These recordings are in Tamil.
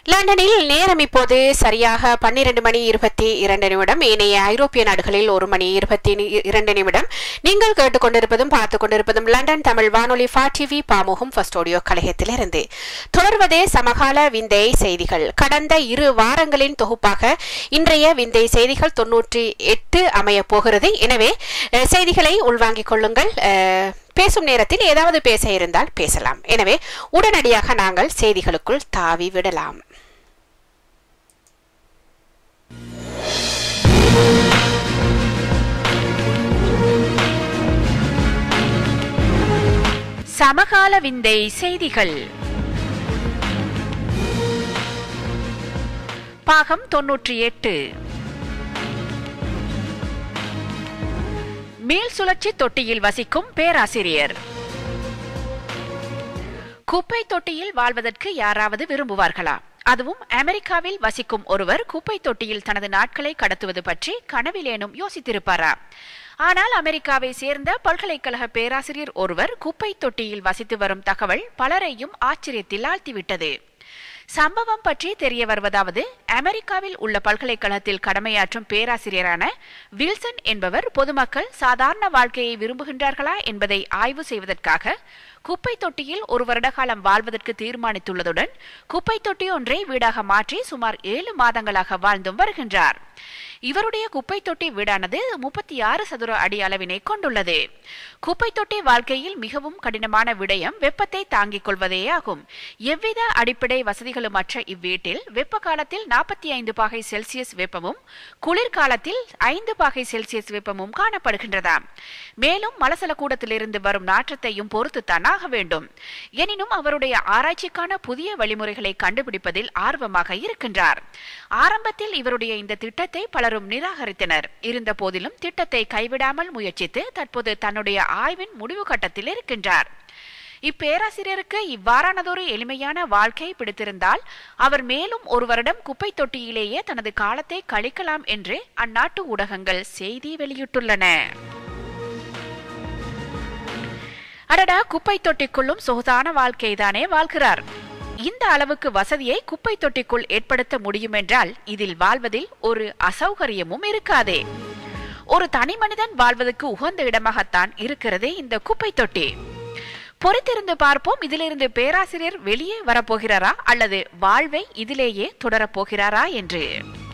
லண்டனில் நேரம் இப்போது சரியாக பன்னிரண்டு மணி இருபத்தி இரண்டு நிமிடம் ஏனைய ஐரோப்பிய நாடுகளில் ஒரு மணி இருபத்தி நி- இரண்டு நிமிடம் நீங்கள் கேட்டுக்கொண்டிருப்பதும் பார்த்துக் கொண்டிருப்பதும் லண்டன் தமிழ் வானொலி ஃபா டிவி பாமுகம் ஃபர்ஸ்ட் ஆடியோ கழகத்திலிருந்து தொடர்வதே சமகால விந்தை செய்திகள் கடந்த இரு வாரங்களின் தொகுப்பாக இன்றைய விந்தை செய்திகள் தொன்னூற்றி எட்டு அமைய போகிறது எனவே அஹ், செய்திகளை உள்வாங்கிக் கொள்ளுங்கள் அஹ், பேசும் நேரத்தில் ஏதாவது பேச இருந்தால் பேசலாம் எனவே உடனடியாக நாங்கள் செய்திகளுக்குள் தாவி விடலாம் சமகால விந்தை செய்திகள் பாகம் தொன்னூற்றி எட்டு மீள் சுழற்சி தொட்டியில் வசிக்கும் பேராசிரியர் குப்பை தொட்டியில் வாழ்வதற்கு யாராவது விரும்புவார்களா அதுவும் அமெரிக்காவில் வசிக்கும் ஒருவர் குப்பை தொட்டியில் தனது நாட்களை கடத்துவது பற்றி கனவிலேனும் யோசித்திருப்பாரா ஆனால் அமெரிக்காவை சேர்ந்த பல்கலைக்கழக பேராசிரியர் ஒருவர் குப்பை தொட்டியில் வசித்து வரும் தகவல் பலரையும் ஆச்சரியத்தில் ஆழ்த்திவிட்டது சம்பவம் பற்றி தெரிய வருவதாவது அமெரிக்காவில் உள்ள பல்கலைக்கழகத்தில் கடமையாற்றும் பேராசிரியரான வில்சன் என்பவர் பொதுமக்கள் சாதாரண வாழ்க்கையை விரும்புகின்றார்களா என்பதை ஆய்வு செய்வதற்காக குப்பை தொட்டியில் ஒரு வருட காலம் வாழ்வதற்கு தீர்மானித்துள்ளதுடன் குப்பை தொட்டி ஒன்றை வீடாக மாற்றி சுமார் ஏழு மாதங்களாக வாழ்ந்தும் வருகின்றார் இவருடைய குப்பை தொட்டி வீடானது முப்பத்தி ஆறு சதுர அடி அளவினை கொண்டுள்ளது குப்பை தொட்டி வாழ்க்கையில் மிகவும் கடினமான விடயம் வெப்பத்தை தாங்கிக் கொள்வதே ஆகும் எவ்வித அடிப்படை வசதிகளுமற்ற இவ்வீட்டில் வெப்ப காலத்தில் நாற்பத்தி ஐந்து பாகை செல்சியஸ் வெப்பமும் குளிர்காலத்தில் ஐந்து பாகை செல்சியஸ் வெப்பமும் காணப்படுகின்றதாம் மேலும் மலசல கூடத்திலிருந்து வரும் நாற்றத்தையும் பொறுத்துத்தான் ஆக வேண்டும் எனினும் அவருடைய ஆராய்ச்சிக்கான புதிய வழிமுறைகளை கண்டுபிடிப்பதில் ஆர்வமாக இருக்கின்றார் ஆரம்பத்தில் இவருடைய இந்த திட்டத்தை பலரும் நிராகரித்தனர் இருந்த போதிலும் திட்டத்தை கைவிடாமல் முயற்சித்து தற்போது தன்னுடைய ஆய்வின் முடிவு கட்டத்தில் இருக்கின்றார் இப்பேராசிரியருக்கு இவ்வாறானதொரு எளிமையான வாழ்க்கை பிடித்திருந்தால் அவர் மேலும் ஒரு வருடம் குப்பை தொட்டியிலேயே தனது காலத்தை கழிக்கலாம் என்று அந்நாட்டு ஊடகங்கள் செய்தி வெளியிட்டுள்ளன அடடா குப்பை தொட்டிக்குள்ளும் சொகுதான வாழ்க்கைதானே வாழ்கிறார் இந்த அளவுக்கு வசதியை குப்பை தொட்டிக்குள் ஏற்படுத்த முடியும் என்றால் இதில் வாழ்வதில் ஒரு அசௌகரியமும் இருக்காதே ஒரு தனி மனிதன் வாழ்வதற்கு உகந்த இடமாகத்தான் இருக்கிறதே இந்த குப்பை தொட்டி பொறுத்திருந்து பார்ப்போம் இதிலிருந்து பேராசிரியர் வெளியே வரப்போகிறாரா அல்லது வாழ்வை இதிலேயே தொடரப் போகிறாரா என்று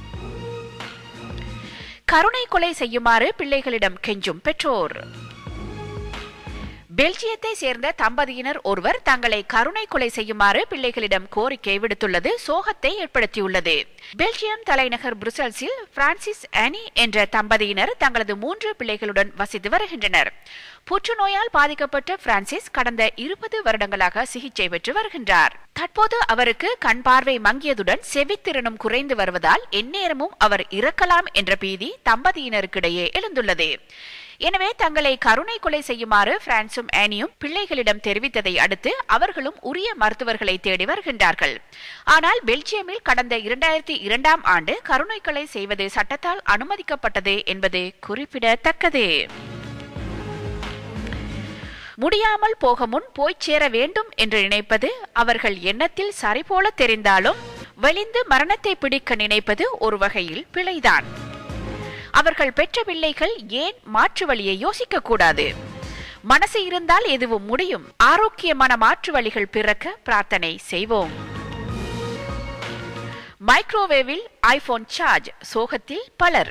கருணை கொலை செய்யுமாறு பிள்ளைகளிடம் கெஞ்சும் பெற்றோர் பெல்ஜியத்தை சேர்ந்த தம்பதியினர் ஒருவர் தங்களை கருணை கொலை செய்யுமாறு பிள்ளைகளிடம் கோரிக்கை விடுத்துள்ளது சோகத்தை ஏற்படுத்தியுள்ளது பெல்ஜியம் தலைநகர் புருசல்ஸில் பிரான்சிஸ் அனி என்ற தம்பதியினர் தங்களது மூன்று பிள்ளைகளுடன் வசித்து வருகின்றனர் புற்றுநோயால் பாதிக்கப்பட்ட பிரான்சிஸ் கடந்த இருபது வருடங்களாக சிகிச்சை பெற்று வருகின்றார் தற்போது அவருக்கு கண் பார்வை மங்கியதுடன் செவித்திறனும் குறைந்து வருவதால் எந்நேரமும் அவர் இறக்கலாம் என்ற பீதி தம்பதியினருக்கிடையே எழுந்துள்ளது எனவே தங்களை கருணை கொலை செய்யுமாறு பிரான்சும் ஆனியும் பிள்ளைகளிடம் தெரிவித்ததை அடுத்து அவர்களும் உரிய மருத்துவர்களை தேடி வருகின்றார்கள் ஆனால் பெல்ஜியமில் கடந்த இரண்டாயிரத்தி இரண்டாம் ஆண்டு கருணை கொலை செய்வது சட்டத்தால் அனுமதிக்கப்பட்டது என்பது குறிப்பிடத்தக்கது முடியாமல் போக முன் போய்ச் சேர வேண்டும் என்று நினைப்பது அவர்கள் எண்ணத்தில் சரிபோல தெரிந்தாலும் வெளிந்து மரணத்தை பிடிக்க நினைப்பது ஒரு வகையில் பிழைதான் அவர்கள் பெற்ற பிள்ளைகள் ஏன் மாற்று வழியை யோசிக்க கூடாது மனசு இருந்தால் எதுவும் முடியும் ஆரோக்கியமான மாற்று வழிகள் பிறக்க பிரார்த்தனை செய்வோம் மைக்ரோவேவில் ஐபோன் சார்ஜ் சோகத்தில் பலர்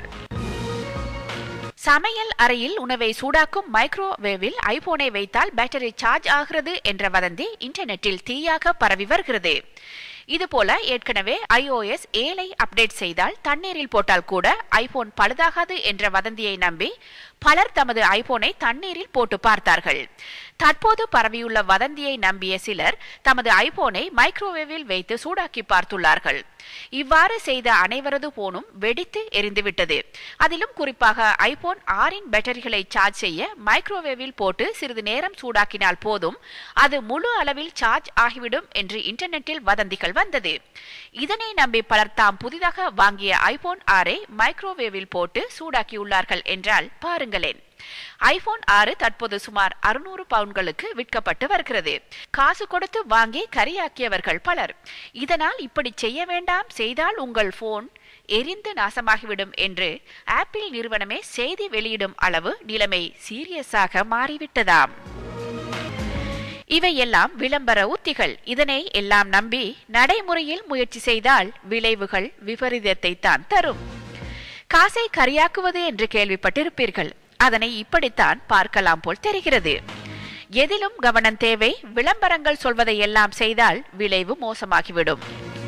சமையல் அறையில் உணவை சூடாக்கும் மைக்ரோவேவில் ஐபோனை வைத்தால் பேட்டரி சார்ஜ் ஆகிறது என்ற வதந்தி இன்டர்நெட்டில் தீயாக பரவி வருகிறது இதுபோல ஏற்கனவே iOS ஏழை அப்டேட் செய்தால் தண்ணீரில் போட்டால் கூட ஐபோன் பழுதாகாது என்ற வதந்தியை நம்பி பலர் தமது ஐபோனை தண்ணீரில் போட்டு பார்த்தார்கள் தற்போது பரவியுள்ள வதந்தியை நம்பிய சிலர் தமது ஐபோனை மைக்ரோவேவில் வைத்து சூடாக்கி பார்த்துள்ளார்கள் இவ்வாறு செய்த அனைவரது போனும் வெடித்து எரிந்துவிட்டது அதிலும் குறிப்பாக ஐபோன் ஆறின் பேட்டரிகளை சார்ஜ் செய்ய மைக்ரோவேவில் போட்டு சிறிது நேரம் சூடாக்கினால் போதும் அது முழு அளவில் சார்ஜ் ஆகிவிடும் என்று இன்டர்நெட்டில் வதந்திகள் வந்தது இதனை நம்பி பலர் தாம் புதிதாக வாங்கிய ஐபோன் ஆரை மைக்ரோவேவில் போட்டு சூடாக்கியுள்ளார்கள் என்றால் பாருங்களேன் ஐபோன் ஆறு தற்போது சுமார் அறுநூறு பவுன்களுக்கு விற்கப்பட்டு வருகிறது காசு கொடுத்து வாங்கி கரியாக்கியவர்கள் பலர் இதனால் இப்படி செய்ய வேண்டாம் செய்தால் உங்கள் போன் எரிந்து நாசமாகிவிடும் என்று ஆப்பிள் நிறுவனமே செய்தி வெளியிடும் அளவு நிலைமை சீரியஸாக மாறிவிட்டதாம் இவையெல்லாம் விளம்பர உத்திகள் இதனை எல்லாம் நம்பி நடைமுறையில் முயற்சி செய்தால் விளைவுகள் விபரீதத்தை தான் தரும் காசை கரியாக்குவது என்று கேள்விப்பட்டிருப்பீர்கள் அதனை இப்படித்தான் பார்க்கலாம் போல் தெரிகிறது எதிலும் கவனம் தேவை விளம்பரங்கள் சொல்வதை எல்லாம் செய்தால் விளைவு மோசமாகிவிடும்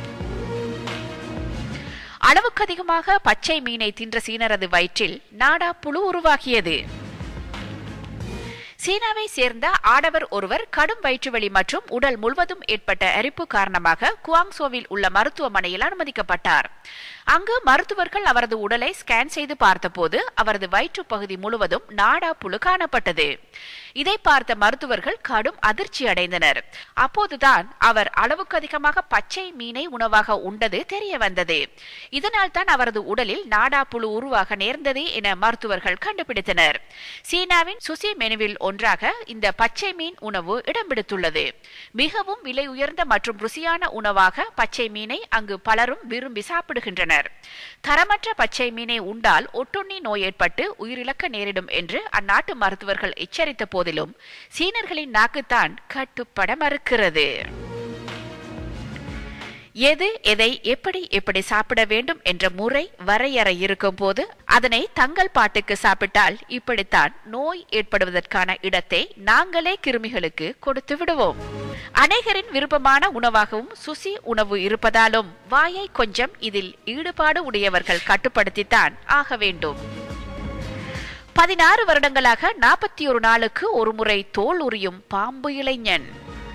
அளவுக்கு அதிகமாக பச்சை மீனை தின்ற சீனரது வயிற்றில் நாடா புழு உருவாகியது சீனாவை சேர்ந்த ஆடவர் ஒருவர் கடும் வயிற்றுவலி மற்றும் உடல் முழுவதும் ஏற்பட்ட அரிப்பு காரணமாக குவாங்சோவில் உள்ள மருத்துவமனையில் அனுமதிக்கப்பட்டார் அங்கு மருத்துவர்கள் அவரது உடலை ஸ்கேன் செய்து பார்த்தபோது அவரது வயிற்று பகுதி முழுவதும் நாடா புழு காணப்பட்டது இதை பார்த்த மருத்துவர்கள் கடும் அதிர்ச்சி அடைந்தனர் அப்போதுதான் அவர் அளவுக்கு அதிகமாக பச்சை மீனை உணவாக உண்டது தெரிய வந்தது இதனால் தான் அவரது உடலில் நாடா புழு உருவாக நேர்ந்தது என மருத்துவர்கள் கண்டுபிடித்தனர் சீனாவின் சுசி மெனுவில் ஒன்றாக இந்த பச்சை மீன் உணவு இடம் பிடித்துள்ளது மிகவும் விலை உயர்ந்த மற்றும் ருசியான உணவாக பச்சை மீனை அங்கு பலரும் விரும்பி சாப்பிடுகின்றனர் தரமற்ற பச்சை மீனை உண்டால் ஒட்டுண்ணி நோய் ஏற்பட்டு உயிரிழக்க நேரிடும் என்று அந்நாட்டு மருத்துவர்கள் எச்சரித்த போதிலும் சீனர்களின் நாக்குத்தான் கட்டுப்பட மறுக்கிறது எது எதை எப்படி எப்படி சாப்பிட வேண்டும் என்ற முறை வரையறை இருக்கும் போது அதனை தங்கள் பாட்டுக்கு சாப்பிட்டால் இப்படித்தான் நோய் ஏற்படுவதற்கான இடத்தை நாங்களே கிருமிகளுக்கு கொடுத்து விடுவோம் அநேகரின் விருப்பமான உணவாகவும் சுசி உணவு இருப்பதாலும் வாயை கொஞ்சம் இதில் ஈடுபாடு உடையவர்கள் கட்டுப்படுத்தித்தான் ஆக வேண்டும் பதினாறு வருடங்களாக நாற்பத்தி ஒரு நாளுக்கு ஒருமுறை தோல் உரியும் பாம்பு இளைஞன்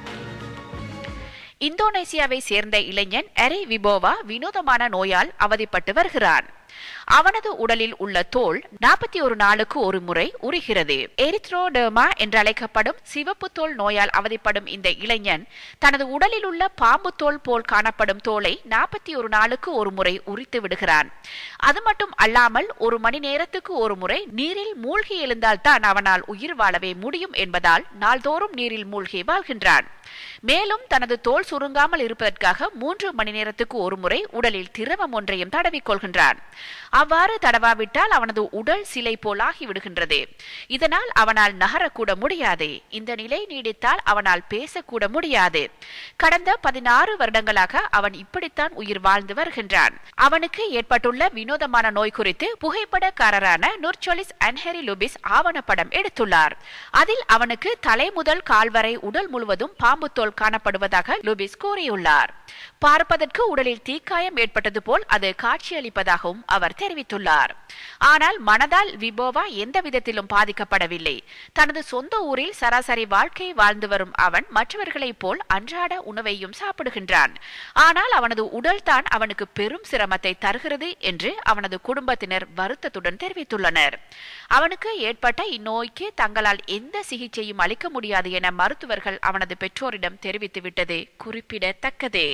இந்தோனேசியாவை சேர்ந்த இளைஞன் எரி விபோவா வினோதமான நோயால் அவதிப்பட்டு வருகிறான் அவனது உடலில் உள்ள தோல் நாற்பத்தி ஒரு நாளுக்கு ஒரு முறை உரிகிறது எரித்ரோடர்மா என்று அழைக்கப்படும் சிவப்பு தோல் நோயால் அவதிப்படும் இந்த இளைஞன் தனது உடலில் உள்ள பாம்பு தோல் போல் காணப்படும் தோலை நாற்பத்தி ஒரு நாளுக்கு ஒரு முறை உரித்து விடுகிறான் அது மட்டும் அல்லாமல் ஒரு மணி நேரத்துக்கு ஒரு முறை நீரில் மூழ்கி எழுந்தால் தான் அவனால் உயிர் வாழவே முடியும் என்பதால் நாள்தோறும் நீரில் மூழ்கி வாழ்கின்றான் மேலும் தனது தோல் சுருங்காமல் இருப்பதற்காக மூன்று மணி நேரத்துக்கு ஒரு முறை உடலில் திரவம் ஒன்றையும் தடவிக்கொள்கின்றான் அவ்வாறு தடவாவிட்டால் அவனது உடல் சிலை போலாகி விடுகின்றது இதனால் அவனால் நகரக்கூட முடியாது இந்த நிலை நீடித்தால் அவனால் பேசக்கூட முடியாது கடந்த பதினாறு வருடங்களாக அவன் இப்படித்தான் உயிர் வாழ்ந்து வருகின்றான் அவனுக்கு ஏற்பட்டுள்ள வினோதமான நோய் குறித்து புகைப்படக்காரரான நுர்ச்சொலிஸ் அன்ஹெரி லுபிஸ் ஆவணப்படம் எடுத்துள்ளார் அதில் அவனுக்கு தலை முதல் கால் வரை உடல் முழுவதும் பாம்பு தோல் காணப்படுவதாக லுபிஸ் கூறியுள்ளார் பார்ப்பதற்கு உடலில் தீக்காயம் ஏற்பட்டது போல் அது காட்சியளிப்பதாகவும் அவர் தெரிவித்துள்ளார் ஆனால் மனதால் விபோவா எந்த விதத்திலும் பாதிக்கப்படவில்லை தனது சொந்த ஊரில் சராசரி வாழ்க்கை வாழ்ந்து வரும் அவன் மற்றவர்களைப் போல் அன்றாட உணவையும் சாப்பிடுகின்றான் ஆனால் அவனது உடல் தான் அவனுக்கு பெரும் சிரமத்தை தருகிறது என்று அவனது குடும்பத்தினர் வருத்தத்துடன் தெரிவித்துள்ளனர் அவனுக்கு ஏற்பட்ட இந்நோய்க்கு தங்களால் எந்த சிகிச்சையும் அளிக்க முடியாது என மருத்துவர்கள் அவனது பெற்றோரிடம் தெரிவித்துவிட்டது குறிப்பிடத்தக்கது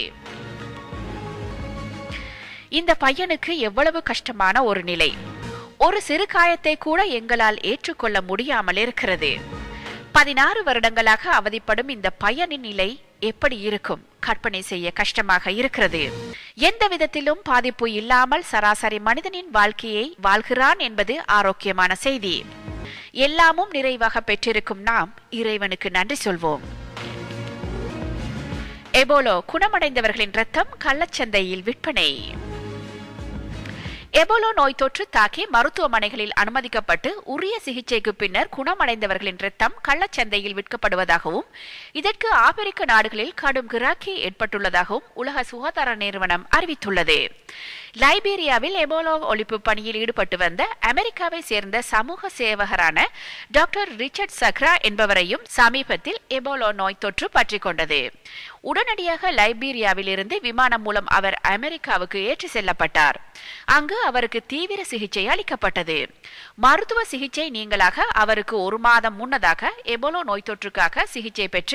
இந்த பையனுக்கு எவ்வளவு கஷ்டமான ஒரு நிலை ஒரு சிறு காயத்தை கூட எங்களால் ஏற்றுக்கொள்ள முடியாமல் இருக்கிறது பதினாறு வருடங்களாக அவதிப்படும் இந்த பையனின் நிலை எப்படி இருக்கும் கற்பனை செய்ய கஷ்டமாக இருக்கிறது எந்த விதத்திலும் பாதிப்பு இல்லாமல் சராசரி மனிதனின் வாழ்க்கையை வாழ்கிறான் என்பது ஆரோக்கியமான செய்தி எல்லாமும் நிறைவாக பெற்றிருக்கும் நாம் இறைவனுக்கு நன்றி சொல்வோம் எபோலோ குணமடைந்தவர்களின் ரத்தம் கள்ளச்சந்தையில் விற்பனை எபோலோ நோய் தொற்று தாக்கி மருத்துவமனைகளில் அனுமதிக்கப்பட்டு உரிய சிகிச்சைக்கு பின்னர் குணமடைந்தவர்களின் இரத்தம் கள்ளச்சந்தையில் விற்கப்படுவதாகவும் இதற்கு ஆப்பிரிக்க நாடுகளில் கடும் கிராக்கி ஏற்பட்டுள்ளதாகவும் உலக சுகாதார நிறுவனம் அறிவித்துள்ளது லைபீரியாவில் எபோலோ ஒழிப்பு பணியில் ஈடுபட்டு வந்த அமெரிக்காவை சேர்ந்த சமூக சேவகரான டாக்டர் ரிச்சர்ட் சக்ரா என்பவரையும் சமீபத்தில் எபோலோ நோய் தொற்று பற்றிக் கொண்டது உடனடியாக லைபீரியாவில் இருந்து விமானம் மூலம் அவர் அமெரிக்காவுக்கு ஏற்றி செல்லப்பட்டார் அங்கு அவருக்கு தீவிர சிகிச்சை அளிக்கப்பட்டது மருத்துவ சிகிச்சை நீங்களாக அவருக்கு ஒரு மாதம் முன்னதாக எபோலோ நோய் தொற்றுக்காக சிகிச்சை பெற்று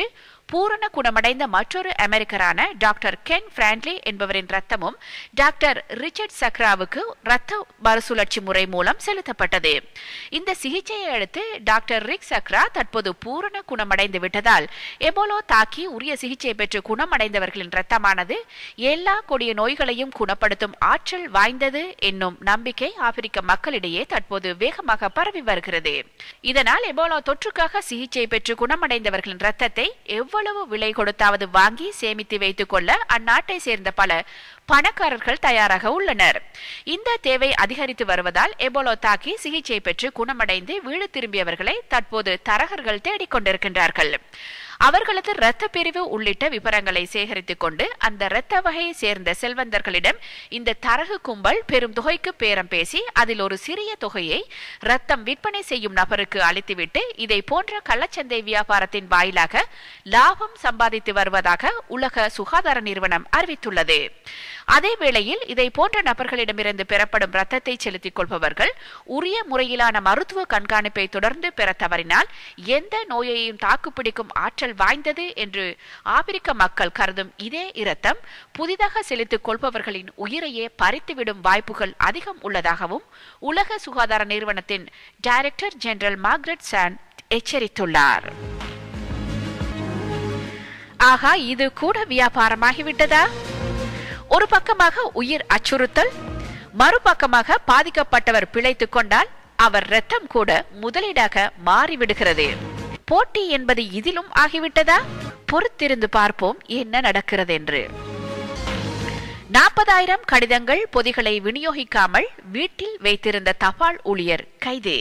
பூரண குணமடைந்த மற்றொரு அமெரிக்கரான டாக்டர் கென் பிராண்ட்லி என்பவரின் ரத்தமும் டாக்டர் ரிச்சர்ட் சக்ராவுக்கு ரத்த மறுசுழற்சி முறை மூலம் செலுத்தப்பட்டது இந்த சிகிச்சையை அடுத்து டாக்டர் ரிக் சக்ரா தற்போது பூரண குணமடைந்து விட்டதால் எபோலோ தாக்கி உரிய சிகிச்சை பெற்று குணமடைந்தவர்களின் ரத்தமானது எல்லா கொடிய நோய்களையும் குணப்படுத்தும் ஆற்றல் வாய்ந்தது என்னும் நம்பிக்கை ஆப்பிரிக்க மக்களிடையே தற்போது வேகமாக பரவி வருகிறது இதனால் எபோலா தொற்றுக்காக சிகிச்சை பெற்று குணமடைந்தவர்களின் ரத்தத்தை எவ்வளவு விலை கொடுத்தாவது வாங்கி சேமித்து வைத்துக் கொள்ள அந்நாட்டை சேர்ந்த பல பணக்காரர்கள் தயாராக உள்ளனர் இந்த தேவை அதிகரித்து வருவதால் எபோலோ தாக்கி சிகிச்சை பெற்று குணமடைந்து வீடு திரும்பியவர்களை தற்போது தரகர்கள் தேடிக் கொண்டிருக்கின்றார்கள் அவர்களது இரத்த பிரிவு உள்ளிட்ட விவரங்களை சேகரித்துக் கொண்டு அந்த இரத்த வகையை சேர்ந்த செல்வந்தர்களிடம் இந்த தரகு கும்பல் பெரும் தொகைக்கு பேரம் பேசி அதில் ஒரு சிறிய தொகையை ரத்தம் விற்பனை செய்யும் நபருக்கு அளித்துவிட்டு இதை போன்ற கள்ளச்சந்தை வியாபாரத்தின் வாயிலாக லாபம் சம்பாதித்து வருவதாக உலக சுகாதார நிறுவனம் அறிவித்துள்ளது அதே வேளையில் இதை போன்ற நபர்களிடமிருந்து பெறப்படும் ரத்தத்தை செலுத்திக் கொள்பவர்கள் உரிய முறையிலான மருத்துவ கண்காணிப்பை தொடர்ந்து பெற தவறினால் எந்த நோயையும் தாக்குப்பிடிக்கும் ஆற்றல் வாய்ந்தது என்று ஆப்பிரிக்க மக்கள் கருதும் இதே இரத்தம் புதிதாக செலுத்திக் கொள்பவர்களின் உயிரையே பறித்துவிடும் வாய்ப்புகள் அதிகம் உள்ளதாகவும் உலக சுகாதார நிறுவனத்தின் டைரக்டர் ஜெனரல் மார்க்ரெட் சான் எச்சரித்துள்ளார் ஆகா இது கூட வியாபாரமாகிவிட்டதா ஒரு பக்கமாக உயிர் அச்சுறுத்தல் மறுபக்கமாக பாதிக்கப்பட்டவர் பிழைத்துக் கொண்டால் அவர் ரத்தம் கூட முதலீடாக மாறிவிடுகிறது போட்டி என்பது இதிலும் ஆகிவிட்டதா பொறுத்திருந்து பார்ப்போம் என்ன நடக்கிறது என்று நாற்பதாயிரம் கடிதங்கள் பொதிகளை விநியோகிக்காமல் வீட்டில் வைத்திருந்த தபால் ஊழியர் கைது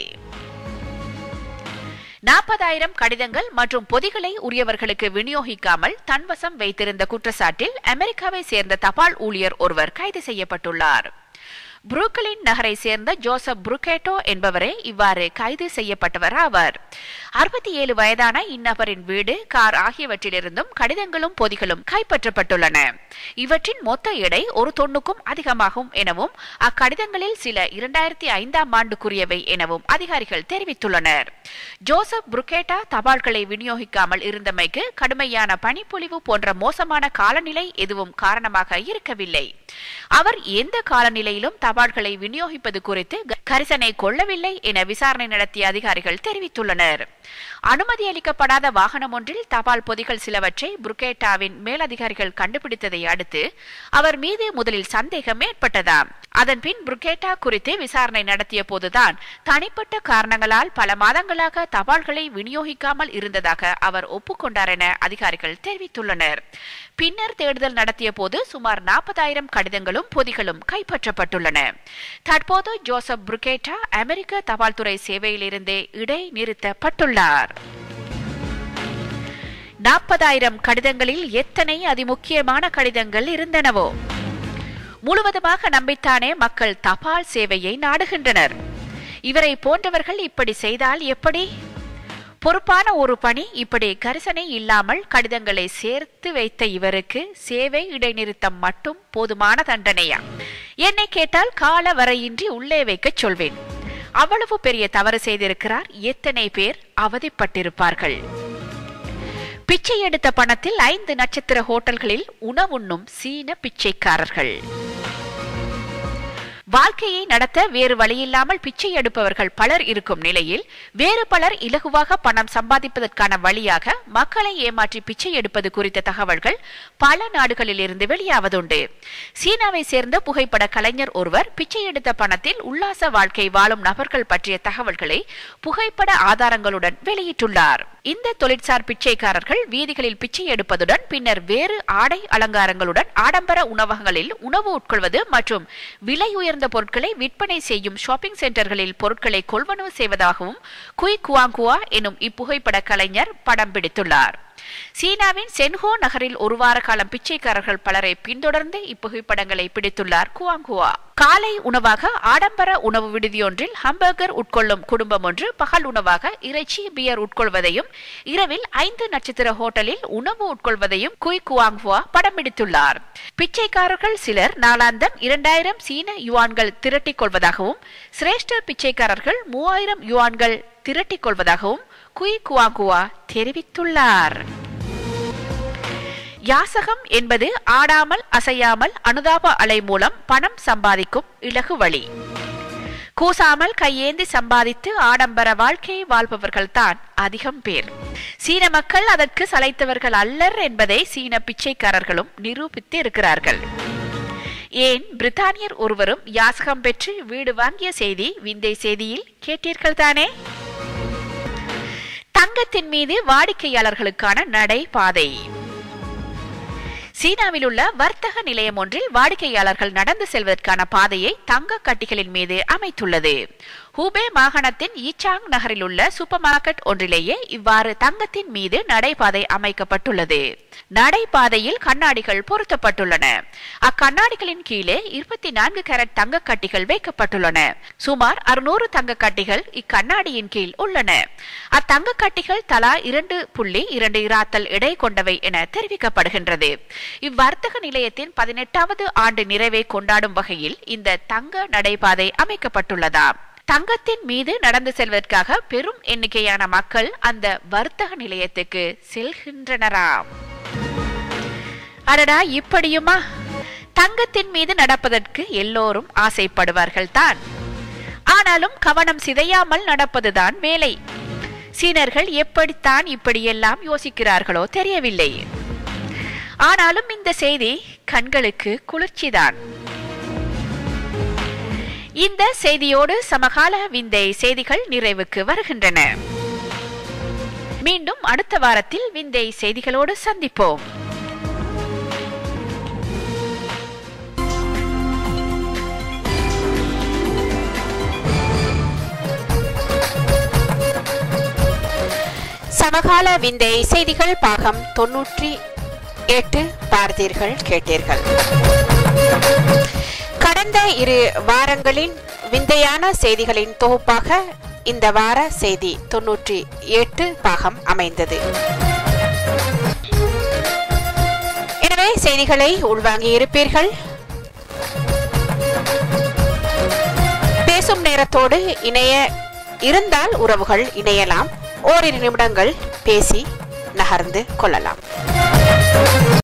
நாற்பதாயிரம் கடிதங்கள் மற்றும் பொதிகளை உரியவர்களுக்கு விநியோகிக்காமல் தன்வசம் வைத்திருந்த குற்றச்சாட்டில் அமெரிக்காவை சேர்ந்த தபால் ஊழியர் ஒருவர் கைது செய்யப்பட்டுள்ளார் புரூக்லின் நகரை சேர்ந்த ஜோசப் புருகேட்டோ என்பவரே இவ்வாறு கைது செய்யப்பட்டவர் ஆவார் அறுபத்தி ஏழு வயதான இந்நபரின் வீடு கார் ஆகியவற்றிலிருந்தும் கடிதங்களும் பொதிகளும் கைப்பற்றப்பட்டுள்ளன இவற்றின் மொத்த எடை ஒரு தொன்னுக்கும் அதிகமாகும் எனவும் அக்கடிதங்களில் சில இரண்டாயிரத்தி ஐந்தாம் ஆண்டுக்குரியவை எனவும் அதிகாரிகள் தெரிவித்துள்ளனர் ஜோசப் புருகேட்டா தபால்களை விநியோகிக்காமல் இருந்தமைக்கு கடுமையான பனிப்பொழிவு போன்ற மோசமான காலநிலை எதுவும் காரணமாக இருக்கவில்லை அவர் எந்த காலநிலையிலும் தபால்களை விநியோகிப்பது குறித்து கரிசனை கொள்ளவில்லை என விசாரணை நடத்திய அதிகாரிகள் தெரிவித்துள்ளனர் அனுமதி அளிக்கப்படாத வாகனம் ஒன்றில் தபால் பொதிகள் சிலவற்றை புருகேட்டாவின் மேலதிகாரிகள் கண்டுபிடித்ததை அடுத்து அவர் மீது முதலில் சந்தேகம் ஏற்பட்டதாம் அதன்பின் புருகேட்டா குறித்து விசாரணை நடத்திய போதுதான் தனிப்பட்ட காரணங்களால் பல மாதங்களாக தபால்களை விநியோகிக்காமல் இருந்ததாக அவர் ஒப்புக்கொண்டார் என அதிகாரிகள் தெரிவித்துள்ளனர் பின்னர் தேடுதல் நடத்திய போது சுமார் நாற்பதாயிரம் கடிதங்களும் பொதிகளும் கைப்பற்றப்பட்டுள்ளன தற்போது ஜோசப் புருகேட்டா அமெரிக்க தபால்துறை சேவையிலிருந்தே இடைநிறுத்தப்பட்டுள்ளார் நாற்பதாயிரம் கடிதங்களில் எத்தனை அதிமுக்கியமான கடிதங்கள் இருந்தனவோ முழுவதுமாக நம்பித்தானே மக்கள் தபால் சேவையை நாடுகின்றனர் இவரை போன்றவர்கள் இப்படி செய்தால் எப்படி பொறுப்பான ஒரு பணி இப்படி கரிசனை இல்லாமல் கடிதங்களை சேர்த்து வைத்த இவருக்கு சேவை இடைநிறுத்தம் மட்டும் போதுமான தண்டனையா என்னை கேட்டால் கால வரையின்றி உள்ளே வைக்க சொல்வேன் அவ்வளவு பெரிய தவறு செய்திருக்கிறார் எத்தனை பேர் அவதிப்பட்டிருப்பார்கள் பிச்சை எடுத்த பணத்தில் ஐந்து நட்சத்திர ஹோட்டல்களில் உணவுண்ணும் சீன பிச்சைக்காரர்கள் வாழ்க்கையை நடத்த வேறு வழியில்லாமல் பிச்சை எடுப்பவர்கள் பலர் இருக்கும் நிலையில் வேறு பலர் இலகுவாக பணம் சம்பாதிப்பதற்கான வழியாக மக்களை ஏமாற்றி பிச்சை எடுப்பது குறித்த தகவல்கள் பல நாடுகளில் இருந்து வெளியாவதுண்டு சீனாவை சேர்ந்த புகைப்பட கலைஞர் ஒருவர் பிச்சை எடுத்த பணத்தில் உல்லாச வாழ்க்கை வாழும் நபர்கள் பற்றிய தகவல்களை புகைப்பட ஆதாரங்களுடன் வெளியிட்டுள்ளார் இந்த தொழிற்சார் பிச்சைக்காரர்கள் வீதிகளில் பிச்சை எடுப்பதுடன் பின்னர் வேறு ஆடை அலங்காரங்களுடன் ஆடம்பர உணவகங்களில் உணவு உட்கொள்வது மற்றும் விலை உயர்ந்த பொருட்களை விற்பனை செய்யும் ஷாப்பிங் சென்டர்களில் பொருட்களை கொள்வனவு செய்வதாகவும் குய் குவாங்குவா எனும் இப்புகைப்பட கலைஞர் படம் பிடித்துள்ளார் சீனாவின் சென்ஹோ நகரில் ஒரு வார காலம் பிச்சைக்காரர்கள் பலரை பின்தொடர்ந்து இப்புகைப்படங்களை பிடித்துள்ளார் குவாங்குவா காலை உணவாக ஆடம்பர உணவு விடுதியொன்றில் ஹம்பர்கர் உட்கொள்ளும் குடும்பம் ஒன்று பகல் உணவாக இறைச்சி பியர் உட்கொள்வதையும் இரவில் ஐந்து நட்சத்திர ஹோட்டலில் உணவு உட்கொள்வதையும் குய் குவாங்குவா படம் பிடித்துள்ளார் பிச்சைக்காரர்கள் சிலர் நாளாந்தம் இரண்டாயிரம் சீன யுவான்கள் திரட்டிக் கொள்வதாகவும் சிரேஷ்ட பிச்சைக்காரர்கள் மூவாயிரம் யுவான்கள் திரட்டிக் கொள்வதாகவும் குய் குவாங்குவா தெரிவித்துள்ளார் யாசகம் என்பது ஆடாமல் அசையாமல் அனுதாப அலை மூலம் பணம் சம்பாதிக்கும் இலகு வழி கூசாமல் கையேந்தி சம்பாதித்து ஆடம்பர வாழ்க்கையை வாழ்பவர்கள்தான் அதிகம் பேர் சீன மக்கள் அதற்கு சளைத்தவர்கள் அல்லர் என்பதை சீன பிச்சைக்காரர்களும் நிரூபித்து இருக்கிறார்கள் ஏன் பிரித்தானியர் ஒருவரும் யாசகம் பெற்று வீடு வாங்கிய செய்தி விந்தை செய்தியில் கேட்டீர்கள் தானே தங்கத்தின் மீது வாடிக்கையாளர்களுக்கான நடைபாதை சீனாவில் உள்ள வர்த்தக நிலையம் ஒன்றில் வாடிக்கையாளர்கள் நடந்து செல்வதற்கான பாதையை தங்க கட்டிகளின் மீது அமைத்துள்ளது ஹூபே மாகாணத்தின் ஈச்சாங் நகரில் உள்ள சூப்பர் மார்க்கெட் ஒன்றிலேயே இவ்வாறு தங்கத்தின் மீது நடைபாதை அமைக்கப்பட்டுள்ளது நடைபாதையில் கண்ணாடிகள் பொருத்தப்பட்டுள்ளன அக்கண்ணாடிகளின் கீழே இருபத்தி நான்கு கேரட் தங்க கட்டிகள் வைக்கப்பட்டுள்ளன சுமார் அறுநூறு தங்க கட்டிகள் இக்கண்ணாடியின் கீழ் உள்ளன அத்தங்க கட்டிகள் தலா இரண்டு புள்ளி இரண்டு இராத்தல் எடை கொண்டவை என தெரிவிக்கப்படுகின்றது இவ்வர்த்தக நிலையத்தின் பதினெட்டாவது ஆண்டு நிறைவை கொண்டாடும் வகையில் இந்த தங்க நடைபாதை அமைக்கப்பட்டுள்ளதாம் தங்கத்தின் மீது நடந்து செல்வதற்காக பெரும் எண்ணிக்கையான மக்கள் அந்த வர்த்தக நிலையத்துக்கு செல்கின்றனராம் அடடா இப்படியுமா தங்கத்தின் மீது நடப்பதற்கு எல்லோரும் ஆசைப்படுவார்கள் தான் ஆனாலும் கவனம் சிதையாமல் நடப்பதுதான் வேலை சீனர்கள் எப்படித்தான் இப்படியெல்லாம் யோசிக்கிறார்களோ தெரியவில்லை ஆனாலும் இந்த செய்தி கண்களுக்கு குளிர்ச்சிதான் இந்த செய்தியோடு சமகால விந்தை செய்திகள் நிறைவுக்கு வருகின்றன மீண்டும் அடுத்த வாரத்தில் விந்தை செய்திகளோடு சந்திப்போம் சமகால விந்தை செய்திகள் பாகம் தொன்னூற்றி எட்டு பார்த்தீர்கள் கேட்டீர்கள் கடந்த இரு வாரங்களின் விந்தையான செய்திகளின் தொகுப்பாக இந்த வார செய்தி தொன்னூற்றி எட்டு பாகம் அமைந்தது எனவே செய்திகளை உள்வாங்கி இருப்பீர்கள் பேசும் நேரத்தோடு இணைய இருந்தால் உறவுகள் இணையலாம் ஓரிரு நிமிடங்கள் பேசி நகர்ந்து கொள்ளலாம்